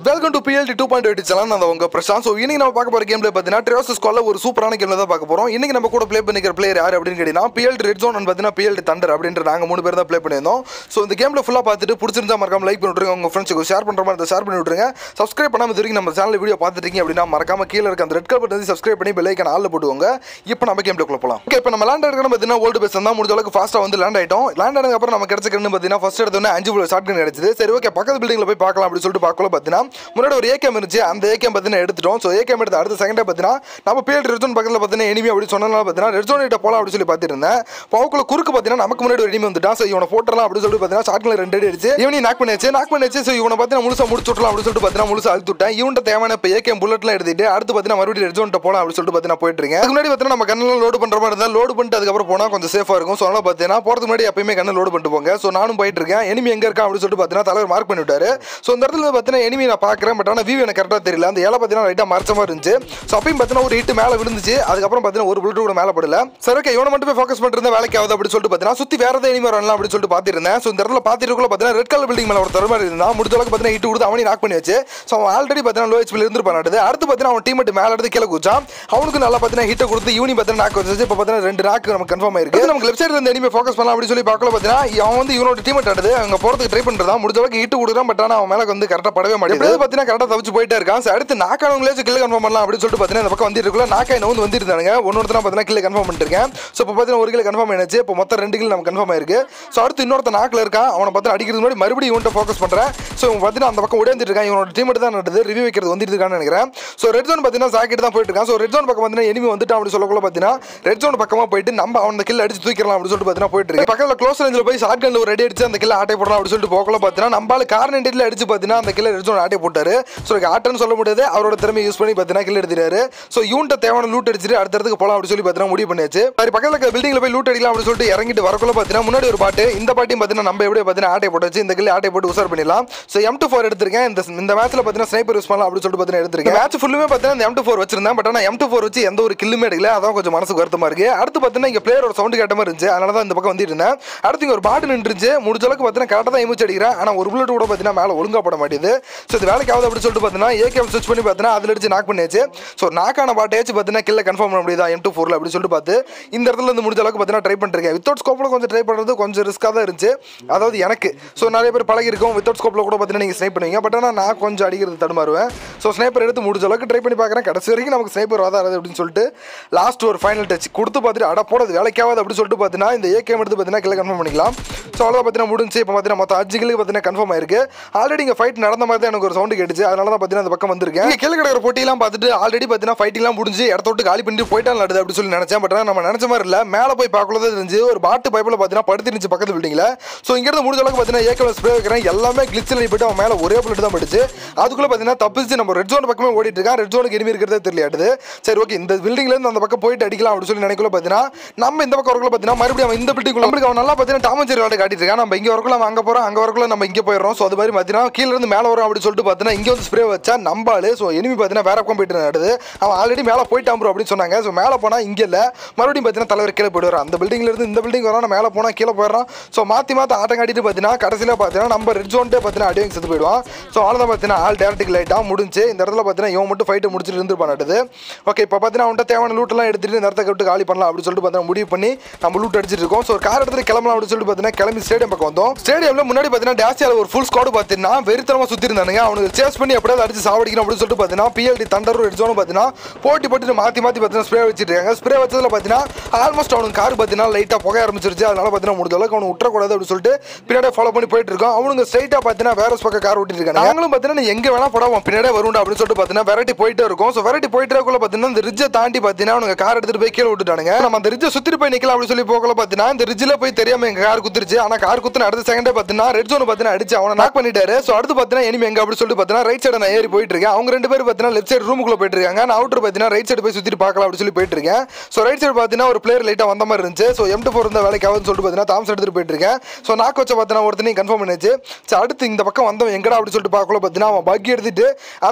welcome to PLD two point eight channel நான் உங்க Prashanth so இன்னைக்கு நம்ம பார்க்க போற கேம் பிளே பார்த்தீங்கன்னா ட்ரியோசஸ் கால ஒரு சூப்பரான கேம்ல தான் பார்க்க போறோம் இன்னைக்கு நம்ம கூட ப்ளே பண்ணிக்கிற பிளேயர் யார் அப்படின்னு கேட்டீங்கன்னா பிஎல்டி ரெட் ஜோன் பார்த்தீங்கன்னா பிஎல்டி தண்டர் அப்படின்ற நாங்க மூணு பேர் தான் ப்ளே பண்ணியிருந்தோம் ஸோ இந்த கேம்ல ஃபுல்லா பார்த்துட்டு பிடிச்சிருந்தா மறக்காம லைக் பண்ணி விட்டுருங்க உங்க ஃப்ரெண்ட்ஸுக்கு ஷேர் பண்ற மாதிரி ஷேர் பண்ணி விட்டுருங்க சப்ஸ்கிரைப் பண்ணாம இது வரைக்கும் நம்ம சேனல் வீடியோ பார்த்துட்டு இருக்கீங்க அப்படின்னா மறக்காம கீழே இருக்க அந்த ரெட் கலர் பட்டன் சப்ஸ்கிரைப் பண்ணி பெல் ஐக்கன் ஆல்ல போட்டுவோங்க இப்போ நம்ம கேம்ல குள்ள போலாம் ஓகே இப்போ நம்ம லேண்ட் எடுக்கணும் பார்த்தீங்கன்னா ஓல்டு பேஸ் தான் முடிஞ்ச அளவுக்கு ஃபாஸ்ட்டாக வந்து லேண்ட் ஆயிட்டோம் லேண்ட் ஆனதுக்கு அப்புறம் நம்ம கிடைச்ச கண்ணு பார்த்தீங்கன்னா ஃபர்ஸ்ட் எடுத்தோன்னே அஞ்சு புள்ள ஷார்ட் கன் கிடைச்சது சரி ஓகே பக்கத்து பில்டிங்ல போய் பார்க்கலாம் அப்படின்னு சொல்லிட்டு பார்க்கல பார்த்தீங்கன்னா முன்னாடி ஒரு ஏகேம் இருந்துச்சு அந்த ஏகேம் பார்த்தீங்கன்னா எடுத்துட்டோம் ஸோ ஏகேம் எடுத்து அடுத்த செகண்டே பார்த்தீங்கன்னா நம்ம பேர் ரெட் ஜோன் பக்கத்தில் பார்த்தீங்கன்னா எனிமி அப்படி சொன்னனால பார்த்தீங்கன்னா ரெட் ஜோன் கிட்ட போலாம் அப்படின்னு சொல்லி பார்த்துட்டு இருந்தேன் பவுக்குள்ள குறுக்கு பார்த்தீங்கன்னா நமக்கு முன்னாடி ஒரு எனிமி வந்துட்டான் ஸோ இவனை போட்டலாம் அப்படின்னு சொல்லிட்டு பார்த்தீங்கன்னா ஷார்ட் கன்ல ரெண்டு அடி அடிச்சு இவனையும் நாக் பண்ணியாச்சு நாக் பண்ணியாச்சு ஸோ இவனை பார்த்தீங்கன்னா முழுசா முடிச்சு விட்டலாம் அப்படின்னு சொல்லிட்டு பார்த்தீங்கன்னா முழுசா அழுத்து விட்டேன் இவன்ட்ட தேவையான இப்போ ஏகேம் புல்லட்லாம் எடுத்துட்டு அடுத்து பார்த்தீங்கன்னா மறுபடியும் ரெட் ஜோன் போலாம் அப்படின்னு சொல்லிட்டு பார்த்தீங்கன்னா போயிட்டு இருக்கேன் அதுக்கு முன்னாடி பார்த்தீங்கன்னா நம்ம கண்ணெல்லாம் லோடு பண்ற மாதிரி இருந்தால் லோடு பண்ணிட்டு அதுக்கப்புறம் போனால் கொஞ்சம் சேஃபாக இருக்கும் ஸோ அதனால பார்த்தீங்கன்னா போகிறதுக்கு முன்னாடி எப்பயுமே கண்ணு லோடு பண்ணிட்டு போங்க ஸோ நானும் போயிட்டு இருக்கேன் எனிமி எங்க இருக்கா அப்படின்னு சொல்லிட்டு பார்த்தீங்கன்னா தலைவர் மார்க் பண்ணி விட்டாரு ஸோ இந்த இடத்துல பார்த்தீங்கன்னா எனிமி நான் பார்க்குறேன் பட் ஆனால் வியூ எனக்கு கரெக்டாக தெரியல அந்த இலை பார்த்தீங்கன்னா லைட்டாக மறைச்ச மாதிரி இருந்துச்சு ஸோ அப்பயும் பார்த்தீங்கன்னா ஒரு ஹிட் மேலே விழுந்துச்சு அதுக்கப்புறம் பார்த்தீங்கன்னா ஒரு புல்லட் கூட மேலே படல சரி ஓகே இவனை மட்டும் போய் ஃபோக்கஸ் பண்ணிருந்தா வேலைக்கு ஆகுது அப்படின்னு சொல்லிட்டு பார்த்தீங்கன்னா சுற்றி வேற ஏதாவது எனிமி வரலாம் அப்படின்னு சொல்லிட்டு பார்த்துட்டு இருந்தேன் ஸோ இந்த இடத்துல பார்த்துட்டு பார்த்தீங்கன்னா ரெட் கலர் பில்டிங் மேலே ஒரு தர மாதிரி இருந்தா முடிஞ்ச அளவுக்கு பார்த்தீங்கன்னா ஹிட் கொடுத்து அவனையும் நாக் பண்ணி வச்சு ஸோ அவன் ஆல்ரெடி பார்த்தீங்கன்னா லோ ஹெச்பில் இருந்து பண்ணாடுது அடுத்து பார்த்தீங்கன்னா அவன் டீம் மேலே எடுத்து கீழே குச்சான் அவனுக்கு நல்லா பார்த்தீங்கன்னா ஹிட்டை கொடுத்து யூனி பார்த்தீங்கன்னா நாக் வச்சு இப்போ பார்த்தீங்கன்னா ரெண்டு நாக்கு நமக்கு கன்ஃபார்ம் ஆயிருக்கு நமக்கு லெஃப்ட் சைடு இருந்த எனிமே ஃபோக்கஸ் பண்ணலாம் அப்படின்னு சொல்லி பார்க்கல பார்த்தீங்கன்னா அவன் வந்து இவனோட டீம் ஆடுது அங்கே போகிறதுக்கு ட்ரை பண்ணுறதா முடிஞ்ச அளவுக்கு ஹிட் கொடுக்குறான் பட் ஆனால் அவன் மேலே வந்து கரெக்டாக படவே மாட்டேங்குது பார்த்தீங்கன்னா கரெக்டாக தவிச்சு போயிட்டே இருக்கான் So, அடுத்து நாக்கானவங்களே கில்ல கன்ஃபார்ம் பண்ணலாம் அப்படின்னு சொல்லிட்டு பார்த்தீங்கன்னா இந்த பக்கம் வந்துட்டு இருக்குள்ள நாக்காய் வந்து வந்துருந்தாங்க ஒன்னொருத்தனா பார்த்தீங்கன்னா கில்ல கன்ஃபார்ம் பண்ணிருக்கேன் ஸோ இப்போ பார்த்தீங்கன்னா ஒரு கிலோ கன்ஃபார்ம் ஆயிடுச்சு இப்போ மொத்தம் ரெண்டு கிலோ நம்ம கன்ஃபார்ம் ஆயிருக்கு ஸோ அடுத்து இன்னொருத்த நாக்கில் இருக்கான் அவனை பார்த்து அடிக்கிறது முன்னாடி மறுபடியும் இவன்ட்ட ஃபோக்கஸ் பண்ணுறேன் ஸோ இவன் பார்த்தீங்கன்னா அந்த பக்கம் உடையாந்துட்டு இருக்கான் இவனோட டீம் தான் நடக்குது ரிவ்யூ வைக்கிறது வந்துட்டு இருக்கான்னு நினைக்கிறேன் ஸோ ரெட் ஜோன் பார்த்தீங்கன்னா சாக்கெட் தான் போயிட்டு இருக்கான் ஸோ ரெட் ஜோன் பக்கம் பார்த்தீங்கன்னா எனிமி வந்துட்டு அப்படி சொல்லக்குள்ள பார்த்தீங்கன்னா ரெட் ஜோன் பக்கமாக போயிட்டு நம்ம அவன் கில் அடிச்சு தூக்கிடலாம் அப்படின்னு சொல்லிட்டு பார்த்தீங்கன்னா போயிட்டு இருக்கு பக்கத்தில் க்ளோஸ் ரேஞ்சில் போய் ஷார்ட் கன்ல ஒரு ரெடி அடிச்சு அந்த கில்ல ஆட்டை போடலாம் அப்படின்னு சொல்லிட்டு போகல பார்த்தீங்கன்னா நம்மளால கார் நெண்டில் அடிச்சு பார்த்தீங்கன்னா அந்த கில்ல ரெட் ஜோன் ஆட்டை போட்டாரு ஸோ ஆட்டன்னு சொல்ல முடியாது அவரோட திறமை யூஸ் பண்ணி பார்த்தீங்கன்னா கில் எடுத்துட்டாரு ஸோ யூன்ட்ட தேவையான லூட் அடிச்சுட்டு அடுத்த இடத்துக்கு போகலாம் அப்படின்னு சொல்லி பார்த்தீங்கன்னா முடிவு பண்ணியாச்சு சரி பக்கத்தில் இருக்க பில்டிங்ல போய் லூட் அடிக்கலாம் அப்படின்னு சொல்லிட்டு இறங்கிட்டு வரக்குள்ள பார்த்தீங்கன்னா முன்னாடி ஒரு பாட்டு இந்த பாட்டையும் பார்த்தீங்கன்னா நம்ம எப்படி பார்த்தீங்கன்னா ஆட்டை போட்டு வச்சு இந்த கில்ல ஆட்டை போட்டு உசார் பண்ணிடலாம் ஸோ எம் டூ ஃபோர் எடுத்திருக்கேன் இந்த இந்த மேட்ச்ல பார்த்தீங்கன்னா ஸ்னைப்பர் யூஸ் பண்ணலாம் அப்படின்னு சொல்லிட்டு பார்த்தீங்கன்னா எடுத்திருக்கேன் மேட்ச் ஃபுல்லுமே பார்த்தீங்கன்னா இந்த எம் டூ ஃபோர் வச்சிருந்தேன் பட் ஆனால் எம் டூ ஃபோர் வச்சு எந்த ஒரு கில்லுமே எடுக்கல அதான் கொஞ்சம் மனசுக்கு வருத்தமா இருக்கு அடுத்து பார்த்தீங்கன்னா இங்க பிளேயரோட சவுண்ட் கேட்ட மாதிரி இருந்துச்சு அதனால தான் இந்த பக்கம் வந்துட்டு இருந்தேன் அடுத்து இங்க ஒரு பாட்டு நின்றுச்சு முடிஞ்ச அளவுக்கு பார்த்தீங்கன்னா கரெக்டாக தான் இமிச்சு அடிக்கிறேன் ஆனால் ஒரு புல்லட் கூட பார்த்தீங்கன்னா மேலே ஒழுங்கா போட மாட்டேது ஸோ இது வேலைக்கு ஆகுது அப்படின்னு சொல்லிட்டு பார்த்தீங்கன்னா ஏகேம் ஸ்விட்ச் பண்ணி பார்த்தீங்கன்னா அதில் அடிச்சு நாக் பண்ணியாச்சு ஸோ நாக்கான பாட்டையாச்சும் பார்த்தீங்கன்னா கில்ல கன்ஃபார்ம் பண்ண முடியுதா எம் டூ ஃபோரில் அப்படின்னு சொல்லிட்டு பார்த்து இந்த இடத்துல இருந்து முடிஞ்ச அளவுக்கு பார்த்தீங்கன்னா ட்ரை பண்ணிருக்கேன் வித்தவுட் ஸ்கோப்பில் கொஞ்சம் ட்ரை பண்ணுறது கொஞ்சம் ரிஸ்க்காக தான் இருந்துச்சு அதாவது எனக்கு ஸோ நிறைய பேர் பழகி இருக்கும் வித்தவுட் ஸ்கோப்பில் கூட பார்த்தீங்கன்னா நீங்கள் ஸ்னைப் பண்ணுவீங்க பட் ஆனால் நான் கொஞ்சம் அடிக்கிறது தடுமாறுவேன் ஸோ ஸ்னைப்பர் எடுத்து முடிஞ்ச அளவுக்கு ட்ரை பண்ணி பார்க்குறேன் கடைசி வரைக்கும் நமக்கு ஸ்னைப்பர் வராது அப்படின்னு சொல்லிட்டு லாஸ்ட் ஒரு ஃபைனல் டச் கொடுத்து பார்த்துட்டு அட போடுறது வேலைக்காவது அப்படின்னு சொல்லிட்டு பார்த்தீங்கன்னா இந்த ஏகேம் எடுத்து பார்த்தீங்கன்னா கில்ல கன்ஃபார்ம் பண்ணிக்கலாம் ஸோ அவ்வளோ பார்த்தீங்கன்னா முடிஞ்சு இப்போ பார்த்தீங்கன்னா மொத்தம் அஞ்சு கிலுக்கு பார்த்தீங்கன்னா கன்ஃபார்ம் ஆயிருக்கு ஆல்ரெடி இங்கே ஃபைட் நடந்த மாதிரி தான் எனக்கு ஒரு சவுண்டு கேட்டுச்சு அதனால தான் பார்த்தீங்கன்னா அந்த பக்கம் வந்திருக்கேன் இங்கே கீழே கிடக்கிற போட்டியெல்லாம் பார்த்துட்டு ஆல்ரெடி பார்த்தீங்கன்னா ஃபைட்டிங்லாம் முடிஞ்சு இடத்த விட்டு காலி பண்ணிட்டு போயிட்டால் நடுது அப்படின்னு சொல்லி நினச்சேன் பட் ஆனால் நம்ம நினச்ச மாதிரி இல்லை மேலே போய் பார்க்கல தான் தெரிஞ்சு ஒரு பாட்டு பைப்பில் பார்த்தீங்கன்னா படுத்துருந்துச்சு பக்கத்து பில்டிங்கில் ஸோ இங்கேருந்து முடிஞ்ச அளவுக்கு பார்த்தீங்கன்னா ஏக்கல ஸ்ப்ரே வைக்கிறேன் எல்லாமே கிளிச்சில் போயிட்டு அவன் மேலே ஒரே புல்லட் தான் பட்டுச்சு அதுக்குள்ளே பார்த்தீங்கன்னா தப்பிச்சு நம்ம ரெட் ஜோன் பக்கமே ஓடிட்டு இருக்கான் ரெட் ஜோனுக்கு எனிமி இருக்கிறதே தெரியலாடுது சரி ஓகே இந்த பில்டிங்லேருந்து அந்த பக்கம் போயிட்டு அடிக்கலாம் அப்படின்னு சொல்லி நினைக்கல பார்த்தீங்கன்னா நம்ம இந்த பக்கம் வரக்குள்ள பார்த்தீங்கன்னா மறுபடியும் அவன் இந்த பில்டிங் நம்மளுக்கு அவன் நல்லா பார்த்தீங்கன்னா டாமஞ்சேரி விளையாட்டு காட்டிட்டு இருக்கான் நம்ம இங்கே வரக்குள்ள அவன் அங்கே போகிறோம் அங்கே வரக்குள்ள நம்ம இங்கே போயிடுறோம் ஸோ அது மாதிரி பார்த்தீங்கன்னா கீழே இருந்து மேலே வரும் அப்படின்னு சொல்லிட்டு பார்த்தீங்கன்னா இங்கே வந்து ஸ்ப்ரே வச்சா நம்பாலு ஸோ எனிமி பார்த்தீங்கன்னா வேற பக்கம் போயிட்டு நடுது அவன் ஆல்ரெடி மேலே போயிட்டான் ப்ரோ அப்படின்னு சொன்னாங்க ஸோ மேலே போனால் இங்கே இல்லை மறுபடியும் பார்த்தீங்கன்னா தலைவர் கீழே போயிடுவார் அந்த பில்டிங்ல இருந்து இந்த பில்டிங் வரோம் மேலே போனால் கீழே போயிடுறான் ஸோ மாற்றி மாற்றி ஆட்டம் காட்டிட்டு பார்த்தீங்கன்னா கடைசியில் பார்த்தீங்கன்னா நம்ம ரெட் ஜோன்ட்டே பார்த்தீங்கன்னா அடி வாங்கி செத்து போயிடுவான் ஸோ அவ்வளோதான் பார்த்தீங்கன்னா ஆல் டேரக்ட் லைட்டாக முடிஞ்சு இந்த இடத்துல பார்த்தீங்கன்னா இவன் மட்டும் ஃபைட்டை முடிச்சுட்டு இருந்து பண்ணாடுது ஓகே இப்போ பார்த்தீங்கன்னா அவன்கிட்ட தேவையான லூட்டெல்லாம் எடுத்துட்டு இந்த இடத்த விட்டு காலி பண்ணலாம் அப்படின்னு சொல்லிட்டு பார்த்தீங்கன்னா முடிவு பண்ணி நம்ம லூட் அடிச்சிட்டு இருக்கோம் ஸோ ஒரு கார் எடுத்துட்டு கிளம்பலாம் அப்படின்னு சொல்லிட்டு பார்த்தீங்கன்னா கிளம்பி ஸ்டேடியம் பக்கம் வந்தோம் ஸ்டேடியம்ல முன்னாடி பார்த்தீங்கன்னா டேசியால ஒரு ஃபுல் ஸ்குவாடு பார்த்தீங்கன்னா வெறித்தனமாக சுற்றி இருந்தானுங்க அவனுக்கு சேஸ் பண்ணி எப்படியாவது அடிச்சு சாவடிக்கணும் அப்படின்னு சொல்லிட்டு பார்த்தீங்கன்னா பிஎல்டி தண்டர் ரெட் ஜோனும் பார்த்தீங்கன்னா போட்டி போட்டு மாற்றி மாற்றி பார்த்தீங்கன்னா ஸ்ப்ரே வச்சுட்டு இருக்காங்க ஸ்ப்ரே வச்சதுல பார்த்தீங்கன்னா ஆல்மோஸ்ட் அவனுக்கு கார் பார்த்தீங்கன்னா லைட்டாக புகை ஆரம்பிச்சிருச்சு அதனால பார்த்தீங்கன்னா முடிஞ்ச அளவுக்கு அவனை விட்டுறக்கூடாது அப்படின்னு சொல்லிட்டு பின்னாடியே ஃபாலோ பண்ணி போயிட்டு இருக்கோம் அவனுங்க ஸ்ட்ரைட்டாக பார்த்தீங்கன்னா வேற பக்கம் கார் ஓட்டிட்டு இருக்காங்க நாங்களும் பார்த்தீங்கன்னா எங்க வேணா போட அவன் பின்னாடியே வருண்டா அப்படின்னு சொல்லிட்டு பார்த்தீங்கன்னா வெரைட்டி போயிட்டே இருக்கும் ஸோ வெரைட்டி போயிட்டு இருக்கக்குள்ள பார்த்தீங்கன்னா இந்த ரிட்ஜை தாண்டி பார்த்தீங்கன்னா அவனுங்க கார் எடுத்துட்டு போய் கீழே விட்டுட்டானுங்க நம்ம அந்த ரிட்ஜை சுத்தி போய் நிக்கலாம் அப்படின்னு சொல்லி போகல பார்த்தீங்கன்னா இந்த ரிட்ஜில் போய் தெரியாம எங்க கார் குத்துருச்சு ஆனால் கார் குத்துன அடுத்த செகண்டே பார்த்தீங்கன்னா ரெட் ஜோன் பார்த்தீங்கன்னா அடிச்சு அவனை நாக் பண்ணிட்டாரு ஸோ அடுத்து பார்த்தீங்கன்னா எனிமே எங்க அப்படின்னு சொல்லிட்டு பார்த்தீங்கன்னா ரைட் சைடு நான் ஏறி போயிட்டு இருக்கேன் அவங்க ரெண்டு பேரும் பார்த்தீங்கன்னா லெஃப்ட் சைடு ரூமுக்குள்ள போயிட்டு இருக்காங்க நான் அவுட்டர் பார்த்தீங்கன்னா ரைட் சைடு போய் சுத்திட்டு பார்க்கலாம் அப்படின்னு சொல்லி போயிட்டு இருக்கேன் ஸோ ரைட் சைடு பார்த்தீங்கன்னா ஒரு பிளேயர் லைட்டாக வந்த மாதிரி இருந்துச்சு ஸோ எம் டூ ஃபோர் இருந்த வேலைக்கு ஆகுதுன்னு சொல்லிட்டு பார்த்தீங்கன்னா தாம்ஸ் எடுத்துட்டு போயிட்டு இருக்கேன் ஸோ நாக்கு வச்ச பார்த்தீங்கன்னா ஒருத்தனையும் கன்ஃபார்ம் பண்ணிச்சு ஸோ அடுத்து இந்த பக்கம் வந்தவன் எங்கடா அப்படின்னு சொல்லிட்டு பார்க்கல பார்த்தீங்கன்னா அவன் பக்கி எடுத்துட்டு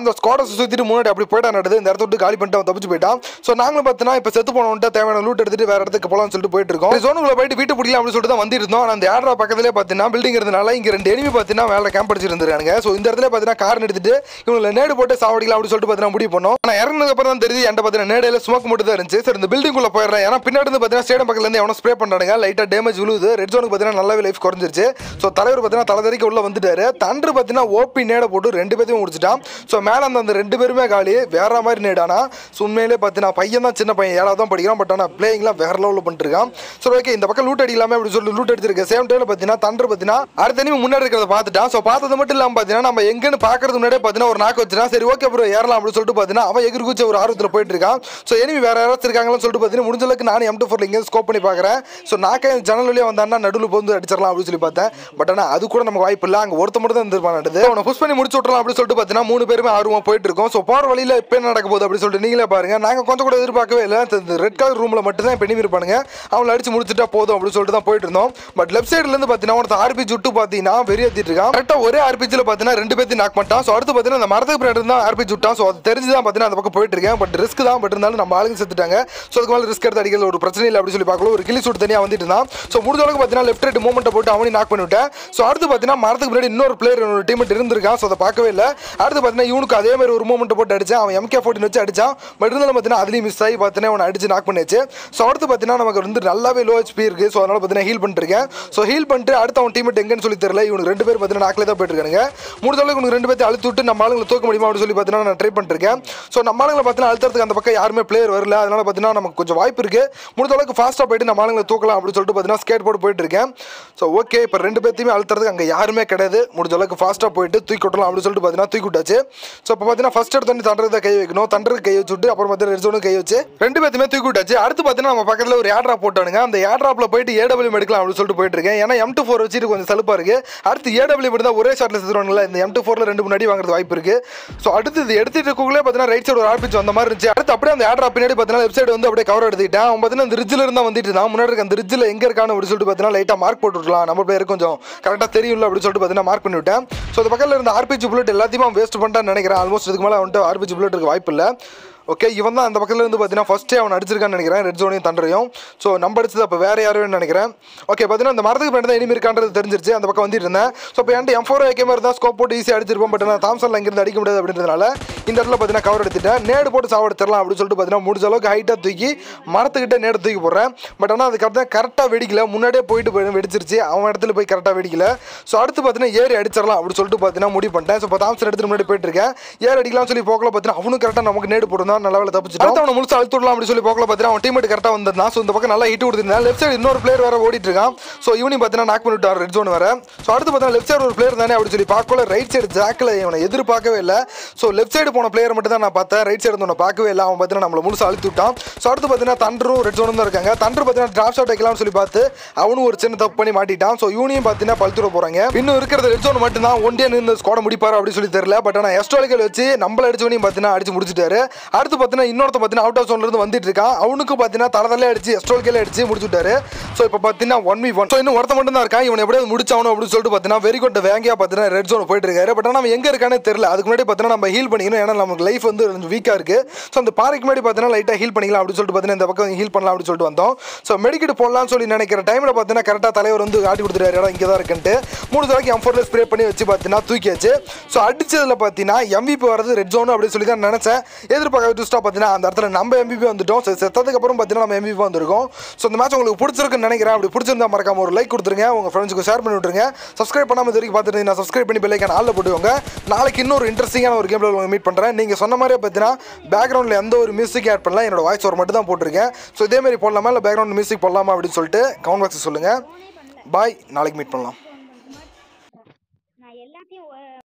அந்த ஸ்குவாடை சுற்றிட்டு முன்னாடி அப்படி போயிட்டான் நடந்து இந்த இடத்த விட்டு காலி பண்ணிட்டு அவன் தப்பிச்சு போயிட்டான் ஸோ நாங்களும் பார்த்தீங்கன்னா இப்போ செத்து போனவன்ட்டு தேவையான லூட் எடுத்துட்டு வேற இடத்துக்கு போகலாம்னு சொல்லிட்டு போயிட்டு இருக்கோம் ஜோனுக்குள்ள போயிட்டு வீட்டு பிடிக்கலாம் அப்படின்னு சொல்லிட்டு தான் வந்துட்டு இருந்தோம் ஆனா அந்த ஏட்ரா பக்கத்துலேயே பார்த்தீங்கன்னா பில்டிங் இருந்தனால இங்க ரெண்டு எனிமி பார்த்தீங்கன்னா வேலை கேம்ப் அடிச்சிருந்துருக்காங்க ஸோ இந்த இடத்துல பார்த்தீங்கன்னா கார் எடுத்துட்டு இவங்களை நேடு போட்டு சாவடிக்கலாம் அப்படின்னு சொல்லிட்டு பார்த்தீங்கன்னா முடிவு பண்ணோம் ஆனால் இறங்கினதுக்கு அப்புறம் தான் தெரியுது என்கிட்ட பார்த்தீங்கன்னா நேடையில ஸ்மோக் மட்டும் தான் இருந்துச்சு சரி இந்த பில்டிங் குள்ள போயிடுறேன் ஏன்னா பின்னாடி இருந்து பார்த்தீங்கன்னா ஸ்டேடியம் பக்கத்துல இருந்து எவனோ ஸ்ப்ரே பண்றாங்க லைட்டா டேமேஜ் விழுது ரெட் ஜோனுக்கு பார்த்தீங்கன்னா நல்லாவே லைஃப் குறைஞ்சிருச்சு ஸோ தலைவர் பார்த்தீங்கன்னா தலைதறிக்க உள்ள வந்துட்டாரு தன்று பார்த்தீங்கன்னா ஓபி நேட போட்டு ரெண்டு பேத்தையும் முடிச்சிட்டான் ஸோ மேலே அந்த அந்த ரெண்டு பேருமே காலி வேற மாதிரி நேடானா ஸோ உண்மையிலே பார்த்தீங்கன்னா பையன் தான் சின்ன பையன் ஏழாவது தான் படிக்கிறான் பட் ஆனால் பிளேயிங்லாம் வேற லெவலில் பண்ணிட்டு இருக்கான் சரி ஓகே இந்த பக்கம் லூட் அடிக்கலாமே அப்படி சொல்லி லூட் எடுத்திருக்கு சேம் டைம்ல பார்த்தீங்கன்னா தண்டர் பார்த்தீங்கன்னா அடுத்த நிமிஷம் முன்னாடி இருக்கிறத பார்த்துட்டான் ஸோ பார்த்தது மட்டும் இல்லாமல் பார்த்தீங்கன்னா நம்ம எங்கன்னு பார்க்கறது முன்னாடியே பார்த்தீங்கன்னா ஒரு நாக்கு வச்சுனா சரி ஓகே ப்ரோ ஏறலாம் அப்படின்னு சொல்லிட்டு பார்த்தீங்கன்னா அவன் எகிரி குச்சி ஒரு ஆர்வத்தில் போயிட்டு இருக்கான் ஸோ எனிமி வேற யாராச்சும் இருக்காங்கன்னு சொல்லிட்டு பார்த்தீங்கன்னா முடிஞ்ச அளவுக்கு நானும் எம் டூ ஃபோர்ல இங்கே ஸ்கோப் பண்ணி பார்க்குறேன் ஸோ நாக்கே ஜன்னல் வழியாக வந்தான்னா நடுவில் போந்து அடிச்சிடலாம் அப்படின்னு சொல்லி பார்த்தேன் பட் ஆனால் அது கூட நமக்கு வாய்ப்பு இல்லை அங்கே ஒருத்த மட்டும் தான் இருந்திருப்பான் நடந்து அவனை புஷ் பண்ணி முடிச்சு விட்றலாம் அப்படின்னு சொல்லிட்டு பார்த்தீங்கன்னா மூணு பேருமே ஆர்வமாக போயிட்டு இருக்கோம் ஸோ போகிற வழியில் இப்போ என்ன நடக்க போகுது அப்படின்னு சொல்லிட்டு நீங்களே பாருங்க நாங்கள் கொஞ்சம் கூட எதிர்பார்க்கவே இல்லை இந்த ரெட் கலர் ரூமில் மட்டும் தான் இப்போ எனிமி இருப்பானுங்க அவங்களை அடிச்சு முடிச்சுட்டா போதும் அப்படின்னு சொல்லிட்டு தான் போயிட்டு இருந்தோம் பட் லெஃப்ட் சைடுலேருந்து பார்த்தீங்கன்னா ஒருத்த ஆர்பி சுட்டு பார்த்தீங்கன்னா வெறி ஏற்றிட்டு இருக்கான் கரெக்டாக ஒரே ஆர்பிஜியில் பார்த்தீங்கன்னா ரெண்டு பேர்த்தையும் நாக் பண்ணிட்டான் ஸோ அடுத்து பார்த்தீங்கன்னா அந்த மரத்துக்கு பின்னாடி தான் ஆர்பி சுட்டான் ஸோ அது தெரிஞ்சு தான் பார்த்தீங்கன்னா அந்த பக்கம் போயிட்டு இருக்கேன் பட் ரிஸ்க் தான் பட் இருந்தாலும் நம்ம ஆளுங்க செத்துட்டாங்க ஸோ அதுக்கு மேலே ரிஸ்க் எடுத்து அடிக்கிறது ஒரு பிரச்சனை இல்லை அப்படின்னு சொல்லி பார்க்கல ஒரு கிளி சூட் தனியாக வந்துட்டு இருந்தான் ஸோ முடிஞ்ச அளவுக்கு பார்த்தீங்கன்னா லெஃப்ட் ரைட் மூமெண்ட்டை போட்டு அவனையும் நாக் பண்ணிவிட்டேன் ஸோ அடுத்து பார்த்தீங்கன்னா மரத்துக்கு முன்னாடி இன்னொரு பிளேயர் ஒரு டீம் இருந்திருக்கான் ஸோ அதை பார்க்கவே இல்லை அடுத்து பார்த்தீங்கன்னா இவனுக்கு அதே மாதிரி ஒரு மூமெண்ட் போட்டு அடிச்சான் அவன் எம்கே ஃபோர்ட்டின் வச்சு அடிச்சான் பட் இருந்தாலும் பார்த்தீங்கன்னா அதுலேயும் மிஸ் ஆகி பார்த்தீங்கன்னா அவனை அடிச்சு நாக் பண்ணிச்சு ஸோ அடுத்து பார்த்தீங்கன்னா நமக்கு வந்து நல்லாவே லோ ஹெச்பி இருக்கு ஸோ அதனால பார்த்தீங்கன்னா ஹீல் பண்ணிட்டு இருக்கேன் ஸோ ஹீல் பண்ணிட்டு அடுத்து அவன் டீம் எங்கன்னு சொல்லி தெரியல இவனுக்கு ரெண்டு பேர் பார்த்தீங்கன்னா நாக்கிலே தான் போயிட்டு இருக்காங்க முடிஞ்ச அளவுக்கு இவனுக்கு ரெண்டு பேர்த்தை அழுத்தி விட்டு நம்ம ஆளுங்களை தூக்க முடியுமா அப்படின்னு சொல்லி பார்த்தீங்கன்னா நான் ட்ரை பண்ணிட்டு இருக்கேன் ஸோ நம்ம ஆளுங்களை பார்த்தீங்கன்னா அழுத்தறதுக்கு அந்த பக்கம் யாருமே பிளேயர் வரல அதனால பார்த்தீங்கன்னா நமக்கு கொஞ்சம் வாய்ப்பு இருக்கு முடிஞ்ச அளவுக்கு ஃபாஸ்ட்டாக போயிட்டு நம்ம ஆளுங்களை தூக்கலாம் அப்படின்னு சொல்லிட்டு பார்த்தீங்கன்னா ஸ்கேட் போர்டு போயிட்டு இருக்கேன் ஸோ ஓகே இப்போ ரெண்டு பேர்த்தையுமே அழுத்துறதுக்கு அங்கே யாருமே கிடையாது முடிஞ்ச அளவுக்கு ஃபாஸ்ட்டாக போயிட்டு தூக்கி விட்டலாம் அப்படின்னு சொல்லிட்டு பார்த்தீங்கன்னா தூக்கி விட்டாச்சு ஸோ இப்போ பார்த்தீங்கன்னா ஃபர்ஸ்ட் எடுத்து வந்து தண்டரை கை வைக்கணும் தண்டருக்கு கை வச்சுட்டு அப்புறம் பார்த்தீங்கன்னா ரெட் ஜோனுக்கு கை வச்சு ரெண்டு பேர்த்துமே தூக்கி விட்டாச்சு அடுத்து பார்த்தீங்கன்னா நம்ம பக்கத்தில் ஒரு ஏர் ட்ராப் போட்டானுங்க அந்த ஏர் ட்ராப்ல போயிட்டு ஏடபிள்யூ எடுக்கலாம் அப்படின்னு சொல்லிட்டு போயிட்டு இருக்கேன் ஏன்னா எம் டூ ஃபோர் வச்சுட்டு கொஞ்சம் சலுப்பா இருக்கு அடுத்து ஏடபிள்யூ தான் ஒரே ஷாட்ல செத்துருவாங்கல்ல இந்த எம் டூ ஃபோர்ல ரெண்டு முன்னாடி வாங்குறது வாய்ப்பு இருக்கு ஸோ அடுத்து இது எடுத்துட்டு இருக்கக்குள்ளே பார்த்தீங்கன்னா ரைட் சைடு ஒரு ஆர்பிச்சு வந்த மாதிரி இருந்துச்சு அடுத்து அப்படியே அந்த ஏர் ட்ராப் பின்னாடி பார்த்தீங்கன்னா லெஃப்ட் சைடு வந்து அப்படியே கவர் எடுத்துக்கிட்டேன் அவன் பார்த்தீங்கன்னா அந்த ரிட்ஜில் இருந்தா வந்துட்டு இருந்தான் முன்னாடி இருக்க அந்த ரிட்ஜில் எங்க இருக்கான்னு அப்படின்னு சொல்லிட்டு பார்த்தீங்கன்னா லைட்டாக மார்க் போட்டு விடலாம் நம்ம பேர் கொஞ்சம் கரெக்டாக தெரியும்ல அப்படின்னு சொல்லிட்டு பார்த்தீங்கன்னா மார்க் பண்ணி விட்டேன் ஸோ அந்த பக்கத்தில் இருந்த ஆர்பிஜி புல்லட் எல்லாத்தையும் அவன் வேஸ்ட் பண்ணிட்டான்னு நினைக்கிறேன் ஆல்மோஸ்ட் இதுக்கு மேலே வந்துட்டு ஆர்பிஜி புல்லட் இருக்க வாய்ப்பு இல்லை ஓகே இவன் தான் அந்த பக்கத்துல இருந்து பார்த்தீங்கன்னா ஃபர்ஸ்டே அவன் அடிச்சிருக்கான்னு நினைக்கிறேன் ரெட் ஜோனையும் தண்டரையும் ஸோ நம்ம அடிச்சது அப்போ வேற யாரும் நினைக்கிறேன் ஓகே பார்த்தீங்கன்னா அந்த மரத்துக்கு பின்னாடி தான் இனிமே இருக்கான்றது தெரிஞ்சிருச்சு அந்த பக்கம் வந்துட்டு இருந்தேன் ஸோ இப்போ என்கிட்ட எம் ஃபோர் ஏகே மாதிரி தான் ஸ்கோப் போட்டு ஈஸியாக அடிச்சிருப்போம் பட் நான் தாம்சன்ல இங்கிருந்து அடிக்க முடியாது அப்படின்றதுனால இந்த இடத்துல பார்த்தீங்கன்னா கவர் எடுத்துட்டேன் நேடு போட்டு சாவடிச்சிடலாம் அப்படின்னு சொல்லிட்டு பார்த்தீங்கன்னா முடிஞ்ச அளவுக்கு ஹைட்டாக தூக்கி மரத்துக்கிட்ட நேடு தூக்கி போடுறேன் பட் ஆனால் அதுக்கப்புறம் கரெக்டாக வெடிக்கல முன்னாடியே போயிட்டு போய் வெடிச்சிருச்சு அவன் இடத்துல போய் கரெக்டாக வெடிக்கல ஸோ அடுத்து பார்த்தீங்கன்னா ஏறி அடிச்சிடலாம் அப்படின்னு சொல்லிட்டு பார்த்தீங்கன்னா முடிவு பண்ணிட்டேன் ஸோ இப்போ தாம்சன் எடுத்துட்டு முன்னாடி போயிட்டு இருக்கேன் ஏறி அடிக்கலாம்னு சொல்லி போக்கல பார்த்தீங்கன்னா அவனும் கரெக்டாக நமக்கு நேடு போட்டுருந்தான் நல்ல வேலை தப்பிச்சு அடுத்து அவனை முழுசா அழுத்து விடலாம் அப்படின்னு சொல்லி போக்கல பார்த்தீங்கன்னா அவன் டீமேட் கரெக்டாக வந்திருந்தான் ஸோ இந்த பக்கம் நல்லா ஹிட் கொடுத்துருந்தான் லெஃப்ட் சைடு இன்னொரு பிளேயர் வேற ஓடிட்டு இருக்கான் ஸோ இவனையும் பார்த்தீங்கன்னா நாக் பண்ணிவிட்டார் ரெட் ஜோன் வேற ஸோ அடுத்து பார்த்தீங்கன்னா லெஃப்ட் சைடு ஒரு பிளேயர் தானே அப்படின்னு சொல்லி பார்க்கல ரைட் சைடு ஜாக்கில் இவனை எதிர்பார்க்கவே இல்லை ஸோ லெஃப்ட் சைடு போன பிளேயர் மட்டும் தான் நான் பார்த்தேன் ரைட் சைடு வந்து பார்க்கவே இல்லை அவன் பார்த்தீங்கன்னா நம்மளை முழுசா அழுத்தி விட்டான் ஸோ அடுத்து பார்த்தீங்கன்னா தண்டரும் ரெட் ஜோனும் தான் இருக்காங்க தண்டர் பார்த்தீங்கன்னா டிராப் ஷாட் வைக்கலாம்னு சொல்லி பார்த்து அவனும் ஒரு சின்ன தப்பு பண்ணி மாட்டிட்டான் ஸோ இவனையும் பார்த்தீங்கன்னா பழுத்துட போறாங்க இன்னும் இருக்கிறது ரெட் ஜோன் மட்டும் தான் ஒன்டே நின்று ஸ்கோட முடிப்பாரு அப்படின்னு சொல்லி தெரியல பட் ஆனால் எஸ்ட்ராலிக்கல் வச்சு நம்மள அடிச்சவனையும் பார்த்தீங்கன்னா அடிச்சு முடிச்சிட்டாரு அடுத்து பார்த்தீங்கன்னா இன்னொருத்த பார்த்தீங்கன்னா அவுட் ஆஃப் ஜோன்ல இருந்து வந்துட்டு இருக்கான் அவனுக்கு பார்த்தீங்கன்னா தலதலே அடிச்சு எஸ்ட்ராலிக்கல் அடிச்சு முடிச்சுட்டாரு ஸோ இப்போ பார்த்தீங்கன்னா ஒன் வி ஒன் ஸோ இன்னும் ஒருத்த மட்டும் தான் இருக்கான் இவன் எப்படியாவது முடிச்சாவணும் அப்படின்னு சொல்லிட்டு பார்த்தீங்கன்னா வெரி குட் வேங்கியா பார்த்தீங்கன்னா ரெட் ஜோன் போயிட்டு இருக்காரு பட் ஆனால் அவன் எங்க இருக்கானே தெரியல அதுக்கு முன்னாடி பார்த்தீங்கன்னா நம்ம ஹீல் பண்ணிக்கணும் ஏன்னா நமக்கு லைஃப் வந்து கொஞ்சம் வீக்காக இருக்கு ஸோ அந்த பாறைக்கு முன்னாடி பார்த்தீங்கன்னா லைட்டாக ஹீல் பண்ணிக்கலாம் அப்படின்னு சொல்லிட்டு பார்த்தீங்கன்னா இந்த பக்கம் ஹீல் பண்ணலாம் அப்படின்னு சொல்லிட்டு வந்தோம் ஸோ மெடிக்கெட் போடலாம்னு சொல்லி நினைக்கிற டைமில் பார்த்தீங்கன்னா கரெக்டாக தலைவர் வந்து காட்டி கொடுத்துட்டாரு இடம் இங்கே தான் இருக்குன்ட்டு மூணு தடவைக்கு எம் ஃபோரில் ஸ்ப்ரே பண்ணி வச்சு பார்த்தீங்கன்னா தூக்கியாச்சு ஸோ அடிச்சதில் பார்த்தீங்கன்னா எம்பிபி வரது ரெட் ஜோன் அப்படின்னு சொல்லி தான் நினச்சேன் எதிர்பார்க்க ட்விஸ்ட்டாக பார்த்தீங்கன்னா அந்த இடத்துல நம்ம எம்பிபி வந்துட்டோம் ஸோ செத்ததுக்கு அப்புறம் பார்த்தீங்கன்னா நம்ம எம்பிபி வந்திருக்கோம் ஸோ இந்த மேட்ச் உங்களுக்கு பிடிச்சிருக்குன்னு நினைக்கிறேன் அப்படி பிடிச்சிருந்தா மறக்காம ஒரு லைக் கொடுத்துருங்க உங்கள் ஃப்ரெண்ட்ஸுக்கு ஷேர் பண்ணி விட்டுருங்க சப்ஸ்கிரைப் பண்ணாமல் இது வரைக்கும் பார்த்துட்டு நான் சப்ஸ்கிரைப் பண்ணி பெல்லைக்கான ஆளில் போட்டுக்கோங்க நாளைக்கு இன்னொரு இன்ட்ரெஸ்டிங்கான ஒரு கேமில் உங்களை மீட் பண்ணுறேன் நீங்கள் சொன்ன மாதிரியே பார்த்தீங்கன்னா பேக்ரவுண்டில் எந்த ஒரு மியூசிக் ஆட் பண்ணல என்னோட வாய்ஸ் ஒரு மட்டும் தான் போட்டிருக்கேன் ஸோ இதே மாதிரி போடலாமா இல்லை பேக்ரவுண்ட் மியூசிக் போடலாமா அப்படின்னு சொல்லிட்டு கமெண்ட் பாக்ஸில் சொல்லுங்கள் பாய் நாளைக்கு மீட் பண்ணலாம்